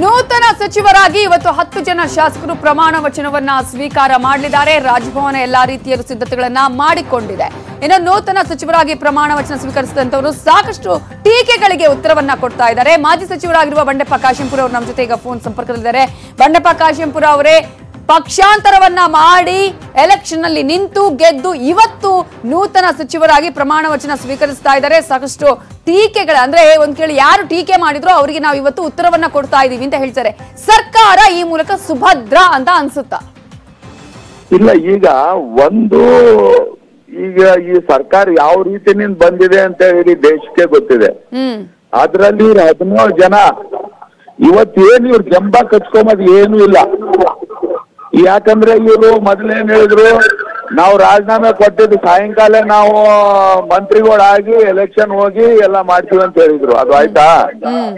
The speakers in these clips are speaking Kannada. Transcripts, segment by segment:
ನೂತನ ಸಚಿವರಾಗಿ ಇವತ್ತು ಹತ್ತು ಜನ ಶಾಸಕರು ಪ್ರಮಾಣ ವಚನವನ್ನ ಸ್ವೀಕಾರ ಮಾಡಲಿದ್ದಾರೆ ರಾಜಭವನ ಎಲ್ಲಾ ರೀತಿಯ ಸಿದ್ಧತೆಗಳನ್ನ ಮಾಡಿಕೊಂಡಿದೆ ಇನ್ನು ನೂತನ ಸಚಿವರಾಗಿ ಪ್ರಮಾಣ ವಚನ ಸ್ವೀಕರಿಸಿದಂತವರು ಸಾಕಷ್ಟು ಟೀಕೆಗಳಿಗೆ ಉತ್ತರವನ್ನ ಕೊಡ್ತಾ ಇದ್ದಾರೆ ಮಾಜಿ ಸಚಿವರಾಗಿರುವ ಬಂಡೆಪ್ಪ ಕಾಶೆಂಪುರ ಅವರು ನಮ್ಮ ಜೊತೆ ಈಗ ಫೋನ್ ಸಂಪರ್ಕದಲ್ಲಿದ್ದಾರೆ ಬಂಡೆಪ್ಪ ಕಾಶೆಂಪುರ ಅವರೇ ಪಕ್ಷಾಂತರವನ್ನ ಮಾಡಿ ಎಲೆಕ್ಷನ್ ನಲ್ಲಿ ನಿಂತು ಗೆದ್ದು ಇವತ್ತು ನೂತನ ಸಚಿವರಾಗಿ ಪ್ರಮಾಣ ವಚನ ಸ್ವೀಕರಿಸ್ತಾ ಇದ್ದಾರೆ ಸಾಕಷ್ಟು ಟೀಕೆಗಳ ಅಂದ್ರೆ ಒಂದ್ ಕೇಳಿ ಯಾರು ಟೀಕೆ ಮಾಡಿದ್ರು ಅವರಿಗೆ ನಾವು ಇವತ್ತು ಉತ್ತರವನ್ನ ಕೊಡ್ತಾ ಇದೀವಿ ಅಂತ ಹೇಳ್ತಾರೆ ಸರ್ಕಾರ ಈ ಮೂಲಕ ಸುಭದ್ರ ಅಂತ ಅನ್ಸುತ್ತಾ ಇಲ್ಲ ಈಗ ಒಂದು ಈಗ ಈ ಸರ್ಕಾರ ಯಾವ ರೀತಿನಿಂದ ಬಂದಿದೆ ಅಂತ ಹೇಳಿ ದೇಶಕ್ಕೆ ಗೊತ್ತಿದೆ ಹ್ಮ್ ಅದ್ರಲ್ಲಿ ಇವ್ರು ಹದಿನೇಳು ಜನ ಇವತ್ತೇನು ಇವ್ರು ಜಂಬ ಕಚ್ಕೊಂಬದ್ ಏನು ಇಲ್ಲ ಯಾಕಂದ್ರೆ ಇವರು ಮೊದಲೇನ್ ಹೇಳಿದ್ರು ನಾವು ರಾಜೀನಾಮೆ ಕೊಟ್ಟಿದ್ದು ಸಾಯಂಕಾಲ ನಾವು ಮಂತ್ರಿಗಳಾಗಿ ಎಲೆಕ್ಷನ್ ಹೋಗಿ ಎಲ್ಲ ಮಾಡ್ತೀವಿ ಅಂತ ಹೇಳಿದ್ರು ಅದು ಆಯ್ತಾ hmm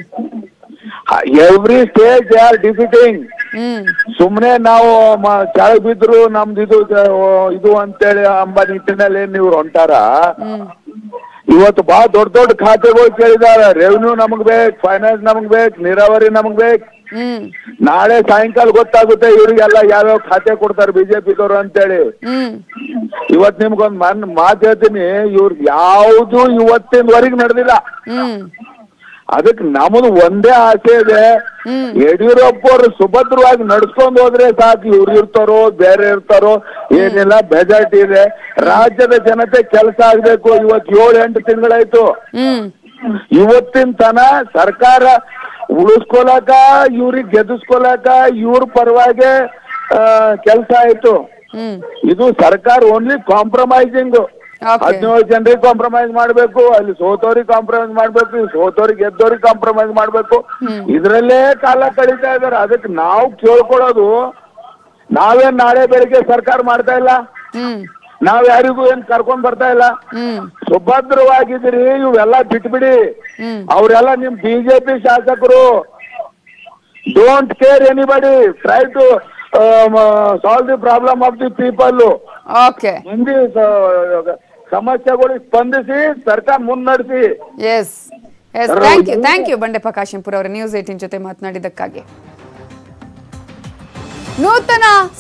every stage they are defeating hmm ಸುಮ್ನೆ ನಾವು ಮ- ಕೆಳಗ್ ಬಿದ್ರು ನಮ್ದು ಇದು ಜ- ಇದು ಅಂತೇಳಿ ಅಂಬ ನಿಟ್ಟಿನಲ್ಲಿ ಏನ್ ಇವ್ರು ಹೊಂಟಾರ ಹ್ಮ್ ಇವತ್ತು ಬಹಳ ದೊಡ್ಡ ದೊಡ್ಡ ಖಾತೆಗಳು ಕೇಳಿದಾರೆ ರೆವಿನ್ಯೂ ನಮಗ್ ಬೇಕು ಫೈನಾನ್ಸ್ ನಮಗ್ ಬೇಕು ನೀರಾವರಿ ನಮಗ್ ಬೇಕು ಹ್ಮ್ ನಾಳೆ ಸಾಯಂಕಾಲ ಗೊತ್ತಾಗುತ್ತೆ ಇವ್ರಿಗೆಲ್ಲ ಯಾವ್ಯಾವ ಖಾತೆ ಕೊಡ್ತಾರೆ ಬಿಜೆಪಿದವರು ಅಂತೇಳಿ ಹ್ಮ್ ಇವತ್ ನಿಮ್ಗೊಂದ್ ಮನ್ ಮಾತು ಹೇಳ್ತೀನಿ ಇವ್ರ್ ಯಾವ್ದು ಇವತ್ತಿನವರೆಗೆ ನಡೆದಿಲ್ಲ ಹ್ಮ್ ಅದಕ್ಕೆ ನಮ್ಮದು ಒಂದೇ ಆಸೆ ಇದೆ ಹ್ಮ್. ಯಡಿಯೂರಪ್ಪ ಅವರು ಸುಭದ್ರವಾಗಿ ನಡ್ಸ್ಕೊಂಡ್ ಹೋದ್ರೆ ಸಾಕು ಇವ್ರು ಇರ್ತಾರೋ ಬೇರೆ ಇರ್ತಾರೋ ಏನಿಲ್ಲ ಬೆಜಾಟ್ ಇದೆ ರಾಜ್ಯದ ಜನತೆ ಕೆಲಸ ಆಗ್ಬೇಕು ಇವತ್ತು ಏಳು ಎಂಟು ತಿಂಗಳಾಯ್ತು ಹ್ಮ್ ಇವತ್ತಿನ ತನ ಸರ್ಕಾರ ಉಳಿಸ್ಕೊಳಕ ಇವ್ರಿಗೆ ಗೆದಿಸ್ಕೊಳಕ ಇವ್ರ ಪರವಾಗಿ ಕೆಲಸ ಆಯ್ತು ಹ್ಮ್ ಇದು ಸರ್ಕಾರ ಓನ್ಲಿ ಕಾಂಪ್ರಮೈಸಿಂಗ್ Okay. ಹದಿನೇಳು ಜನರಿಗೆ ಕಾಂಪ್ರಮೈಸ್ ಮಾಡ್ಬೇಕು ಅಲ್ಲಿ ಸೋತವ್ರಿಗೆ ಕಾಂಪ್ರಮೈಸ್ ಮಾಡ್ಬೇಕು ಇಲ್ಲಿ ಸೋತವ್ರಿಗೆ ಗೆದ್ದವ್ರಿಗೆ ಕಾಂಪ್ರಮೈಸ್ ಮಾಡ್ಬೇಕು ಇದ್ರಲ್ಲೇ ಕಾಲ ಕಳೀತಾ ಇದಾರೆ ಅದಕ್ಕೆ ನಾವು ಕೇಳ್ಕೊಳ್ಳೋದು ನಾವೇನ್ ನಾಳೆ ಬೆಳಿಗ್ಗೆ ಸರ್ಕಾರ ಮಾಡ್ತಾ ಇಲ್ಲ ಹ್ಮ್ ನಾವ್ ಯಾರಿಗೂ ಏನ್ ಕರ್ಕೊಂಡ್ ಬರ್ತಾ ಇಲ್ಲ ಹ್ಮ್ ಸುಭದ್ರವಾಗಿದ್ರಿ ಇವೆಲ್ಲ ಬಿಟ್ಬಿಡಿ ಹ್ಮ್ ಅವರೆಲ್ಲ ನಿಮ್ ಬಿಜೆಪಿ ಶಾಸಕರು don't care anybody try to solve the problem of the people okay ಮಂದಿ ಸ- ಸಮಸ್ಯೆಗಳಿಗೆ ಸ್ಪಂದಿಸಿ ಸರ್ಕಾರ ಮುನ್ನಡೆಸಿ yes yes thank you thank you Bandeppa Kashempur ಅವರ ನ್ಯೂಸ್ ಏಟಿನ್ ಜೊತೆ ಮಾತನಾಡಿದ್ದಕ್ಕಾಗಿ ನೂತನ